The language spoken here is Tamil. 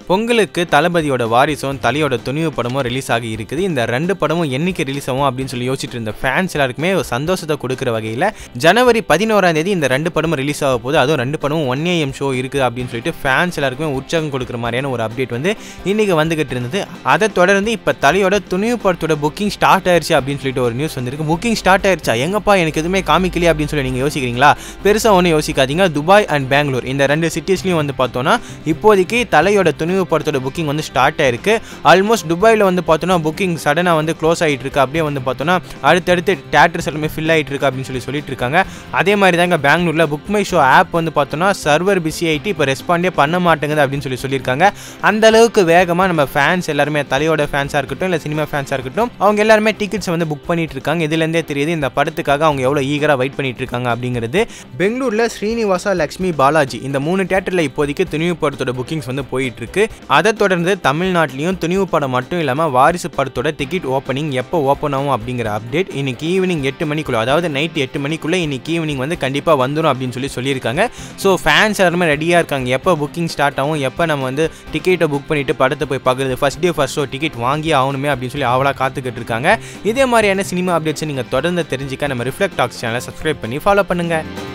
பொங்கலுக்கு தளபதியோட வாரிசும் தலையோட துணிவு படமும் ரிலீஸ் ஆகி இருக்குது இந்த ரெண்டு படமும் என்னைக்கு ரிலீஸ் ஆகும் அப்படின்னு சொல்லி யோசிச்சுட்டு இருந்த ஃபேன்ஸ் எல்லாருக்குமே ஒரு சந்தோஷத்தை கொடுக்குற வகையில் ஜனவரி பதினோராம் தேதி இந்த ரெண்டு படமும் ரிலீஸ் ஆக போகுது அதுவும் ரெண்டு படமும் ஒன் ஏஎம் ஷோ இருக்குது அப்படின்னு சொல்லிட்டு ஃபேன்ஸ் எல்லாருக்குமே உற்சாகம் கொடுக்குற மாதிரியான ஒரு அப்டேட் வந்து இன்னைக்கு வந்துகிட்டு இருந்தது அதை தொடர்ந்து இப்போ தலையோட துணிவு படத்தோட புக்கிங் ஸ்டார்ட் ஆயிருச்சு அப்படின்னு சொல்லிட்டு ஒரு நியூஸ் வந்திருக்கு புக்கிங் ஸ்டார்ட் ஆயிருச்சா எங்கப்பா எனக்கு எதுவுமே காமிக்கலையே அப்படின்னு சொல்லி நீங்கள் யோசிக்கிறீங்களா பெருசாக ஒன்றும் யோசிக்காதீங்க துபாய் அண்ட் பெங்களூர் இந்த ரெண்டு சிட்டிஸ்லையும் வந்து பார்த்தோன்னா இப்போதைக்கு தலையோட துணிவு படத்தோட புக்கிங் வந்து ஸ்டார்ட் ஆயிருக்கு ஆல்மோஸ்ட் துபாயில் வந்து பார்த்தோன்னா புக்கிங் சடனாக வந்து க்ளோஸ் ஆகிட்டு இருக்கு அப்படியே வந்து பார்த்தோன்னா அடுத்தடுத்து தேட்டர்ஸ் எல்லாமே ஃபில் ஆகிட்டு இருக்கு அப்படின்னு சொல்லி சொல்லிட்டு இருக்காங்க அதே மாதிரி தாங்க பெங்களூரில் புக் மை ஷோ ஆப் வந்து பார்த்தோன்னா சர்வர் பிஸி ஆகிட்டு இப்போ ரெஸ்பாண்டே பண்ண மாட்டேங்குது அப்படின்னு சொல்லி சொல்லியிருக்காங்க அந்த அளவுக்கு வேகமாக நம்ம ஃபேன்ஸ் எல்லாருமே தலையோட ஃபேன்ஸாக இருக்கட்டும் இல்லை சினிமா ஃபேன்ஸாக இருக்கட்டும் அவங்க எல்லாருமே டிக்கெட்ஸ் வந்து புக் பண்ணிட்டு இருக்காங்க இதுலேருந்தே தெரியுது இந்த படத்துக்காக அவங்க எவ்வளோ ஈகராக வெயிட் பண்ணிட்டு இருக்காங்க அப்படிங்கிறது பெங்களூரில் ஸ்ரீனிவாசா லக்ஷ்மி பாலாஜி இந்த மூணு தேட்டரில் இப்போதைக்கு துணிவு படத்தோட புக்கிங்ஸ் வந்து போயிட்டு இருக்கு அதை தொடர்ந்து தமிழ்நாட்டிலையும் துணிவு படம் மட்டும் இல்லாமல் வாரிசு படத்தோட டிக்கெட் ஓப்பனிங் எப்போ ஓப்பன் ஆகும் அப்படிங்கிற அப்டேட் இன்னைக்கு ஈவினிங் எட்டு மணிக்குள்ள அதாவது நைட் எட்டு மணிக்குள்ளே இன்னைக்கு ஈவினிங் வந்து கண்டிப்பாக வந்துடும் அப்படின்னு சொல்லி சொல்லியிருக்காங்க ஸோ ஃபேன்ஸ் எல்லாருமே ரெடியாக இருக்காங்க எப்போ புக்கிங் ஸ்டார்ட் ஆகும் எப்போ நம்ம வந்து டிக்கெட்டை புக் பண்ணிட்டு படத்தை போய் பார்க்குறது first day first show ticket வாங்கி ஆகணுமே அப்படின்னு சொல்லி அவளாக காத்துக்கிட்டு இருக்காங்க இதே மாதிரியான சினிமா அப்டேட்ஸை நீங்கள் தொடர்ந்து தெரிஞ்சுக்க நம்ம ரிஃப்ளெக்ட் டாக்ஸ் சேனலை சப்ஸ்கிரைப் பண்ணி ஃபாலோ பண்ணுங்கள்